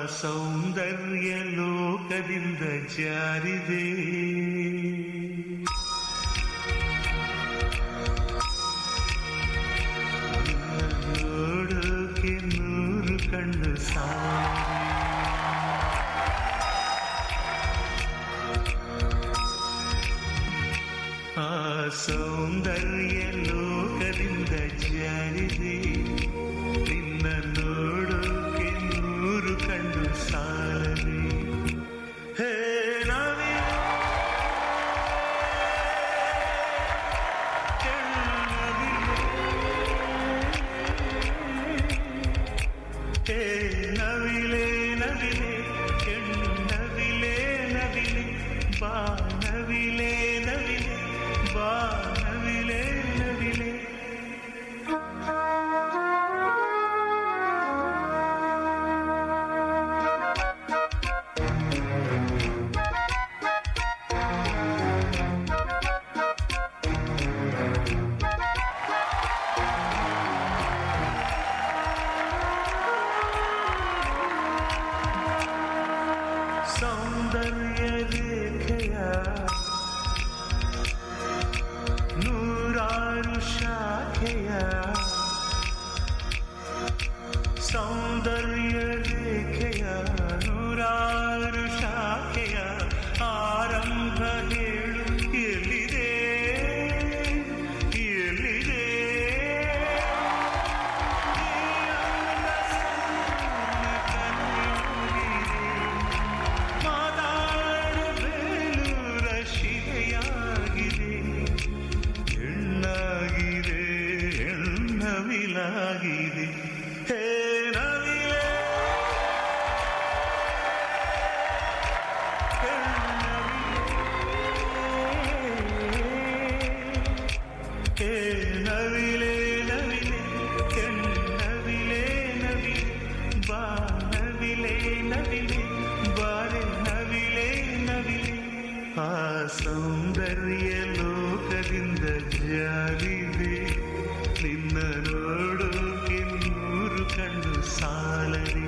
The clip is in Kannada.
ಸೌಂದರ್ಯ ಲೋಕದಿಂದ ಜಾರಿದೆ ನೋಡೋಕೆ ನೂರು ಕಣ್ಣು ಸಾಲ ಆ ಸೌಂದರ್ಯ ಲೋಕದಿಂದ ಜಾರಿದೆ ನಿನ್ನ ನೋಡೋಕೆ ನೂರು ಕಣ್ಣು ಸಾಲದೆ ಹೇ ನವಿಲೆ, ಹೇ ನವಿಲೆ ನವಿಲೆ ಹೆಣ್ಣವಿಲೆ ನವಿಲೆ ಬಾ ನವಿಲೆ ನವಿಲೆ ಬಾ ನವಿಲೆ ನವಿಲೆ ಸೌಂದರ್ಯ ರೇಖೆಯ ನೂರಾರು ಶಾಖೆಯ ಸೌಂದರ್ಯ ರೇಖೆಯ ನೂರಾರು ಶಾಖೆಯ ಆರಂಭ ಹೇಳು ಎಲ್ಲಿದೆ ಎಲ್ಲಿದೆ ಈ ಅಂದ ಸಣ್ಣ ಕಣ್ಣುಗಳಿದೆ. ಮಾತಾಡಬೇಲೂರ ಶಿಲೆಯಾಗಿದೆ ಹೆಣ್ಣಾಗಿದೆ ಹೆಣ್ಣವಿಲಾಗಿದೆ ಹೇ ನವಿಲೆ ಹೆಣ್ಣವಿಲೆ. ಹೇ ನವಿಲೆ ನವಿಲೆ ಹೆಣ್ಣವಿಲೆ ನವಿಲೆ ಬಾ ನವಿಲೆ ನವಿಲೆ ಬಾರೆ ನವಿಲೆ ನವಿಲೆ ಆ ಸೌಂದರ್ಯ ಲೋಕದಿಂದ ಜಾರಿದೆ ನಿನ್ನ ನೋಡೋಕೆ ನೂರು ಕಣ್ಣು ಸಾಲದೆ